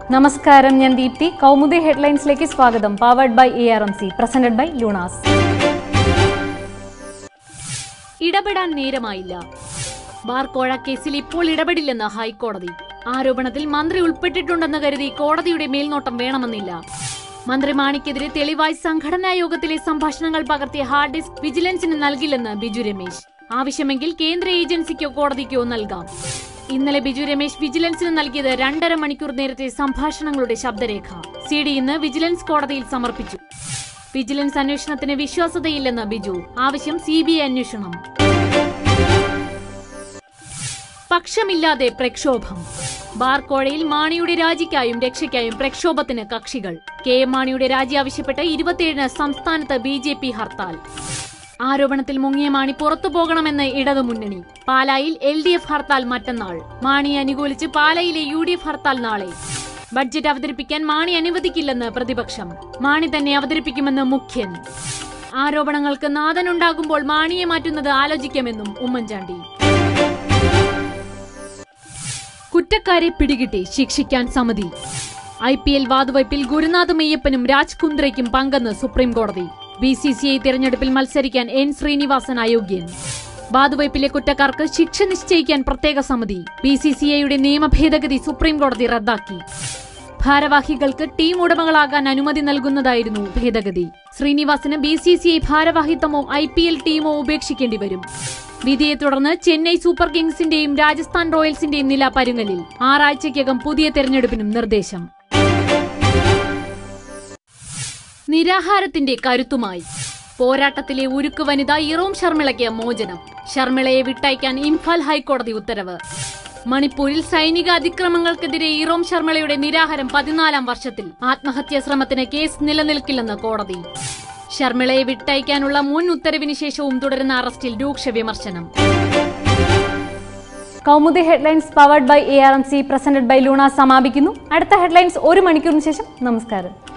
നമസ്കാരം ഞാൻ ദീപ്തി കൗമുദി ഹെഡ്ലൈൻസിലേക്ക് സ്വാഗതം powered by A R M C presented by Lunars ഇടപെടാൻ നേരമായില്ല ബാർ കോഴ കേസിൽ ഇപ്പോൾ ഇടപെടില്ലെന്ന് ഹൈക്കോടതി ആരോപണത്തിൽ മന്ത്രി ഉൾപ്പെട്ടിട്ടുണ്ടെന്ന് കരുതി കോടതിയുടെ മേൽനോട്ടം വേണമെന്നില്ല മന്ത്രി മാണിക്കെതിരെ തെളിവായി സംഘടനാ യോഗത്തിലെ സംഭാഷണങ്ങൾ പകർത്തിയ ഹാർഡ് ഡിസ്ക് വിജിലൻസിന് നൽകില്ലെന്ന് ബിജു രമേശ് ആവശ്യമെങ്കിൽ കേന്ദ്ര ഏജൻസിക്കോ കോടതിക്കോ നൽകാം ഇന്നലെ ബിജു രമേശ് വിജിലൻസിന് നൽകിയത് രണ്ടര മണിക്കൂർ നേരത്തെ സംഭാഷണങ്ങളുടെ ശബ്ദരേഖ സി ഡി ഇന്ന് വിജിലൻസ് കോടതിയിൽ സമർപ്പിച്ചു വിജിലൻസ് അന്വേഷണത്തിന് വിശ്വാസതയില്ലെന്ന് ബിജു ആവശ്യം സി ബി ഐ അന്വേഷണം പക്ഷമില്ലാതെ പ്രക്ഷോഭം ബാർക്കോഴയിൽ മാണിയുടെ രാജിക്കായും രക്ഷയ്ക്കായും പ്രക്ഷോഭത്തിന് കക്ഷികൾ കെ എം മാണിയുടെ രാജി ആവശ്യപ്പെട്ട് ഇരുപത്തിയേഴിന് സംസ്ഥാനത്ത് ബി ജെ പി ഹർത്താൽ ആരോപണത്തിൽ മുങ്ങിയ മാണി പുറത്തു പോകണമെന്ന് ഇടതുമുന്നണി പാലായിൽ എൽ ഡി എഫ് ഹർത്താൽ മറ്റന്നാൾ മാണിയെ അനുകൂലിച്ച് പാലയിലെ യു ഡി എഫ് ഹർത്താൽ നാളെ ബഡ്ജറ്റ് അവതരിപ്പിക്കാൻ മാണി അനുവദിക്കില്ലെന്ന് പ്രതിപക്ഷം മാണി തന്നെ അവതരിപ്പിക്കുമെന്ന് മുഖ്യൻ ആരോപണങ്ങൾക്ക് നാഥനുണ്ടാകുമ്പോൾ മാണിയെ മാറ്റുന്നത് ആലോചിക്കാമെന്നും ഉമ്മൻചാണ്ടി കുറ്റക്കാരെ പിടികിട്ടി ശിക്ഷിക്കാൻ സമിതി ഐ പി എൽ വാതുവയ്പിൽ ഗുരുനാഥ് മെയ്യപ്പനും രാജ് കുന്ദ്രയ്ക്കും പങ്കെന്ന് സുപ്രീം കോടതി ബി സി സി ഐ തിരഞ്ഞെടുപ്പിൽ മത്സരിക്കാൻ എൻ ശ്രീനിവാസൻ അയോഗ്യൻ വാതുവയ്പിലെ കുറ്റക്കാർക്ക് ശിക്ഷ നിശ്ചയിക്കാൻ പ്രത്യേക സമിതി ബി സി സി ഐയുടെ നിയമ ഭേദഗതി സുപ്രീം കോടതി റദ്ദാക്കി ഭാരവാഹികൾക്ക് ടീം ഉടമകളാകാൻ അനുമതി നൽകുന്നതായിരുന്നു ഭേദഗതി ശ്രീനിവാസന് ബി സി സി ഐ ഭാരവാഹിത്വമോ ഐ പി എൽ ടീമോ ഉപേക്ഷിക്കേണ്ടി വരും വിധിയെ തുടർന്ന് ചെന്നൈ സൂപ്പർ കിങ്സിന്റെയും രാജസ്ഥാൻ റോയൽസിന്റെയും നില പരുങ്ങലിൽ ആറാഴ്ചയ്ക്കകം പുതിയ തെരഞ്ഞെടുപ്പിനും നിർദ്ദേശം നിരാഹാരത്തിന്റെ കരുത്തുമായി പോരാട്ടത്തിലെ ഉരുക്ക് വനിത ഇറോം ശർമിളയ്ക്ക് മോചനം ശർമിളയെ വിട്ടയക്കാൻ ഇംഫാൽ ഹൈക്കോടതി ഉത്തരവ് മണിപ്പൂരിൽ സൈനിക അതിക്രമങ്ങൾക്കെതിരെ ഇറോം ശർമിളയുടെ നിരാഹാരം പതിനാലാം വർഷത്തിൽ ആത്മഹത്യാ ശ്രമത്തിന് കേസ് നിലനിൽക്കില്ലെന്ന് കോടതി ശർമിളയെ വിട്ടയക്കാനുള്ള മുൻ ഉത്തരവിന് ശേഷവും തുടരുന്ന അറസ്റ്റിൽ രൂക്ഷ വിമർശനം Kaumudi headlines powered by A R M C presented by Lunars സമാപിക്കുന്നു അടുത്ത ഹെഡ്ലൈൻസ് ഒരു മണിക്കൂറിന് ശേഷം നമസ്കാരം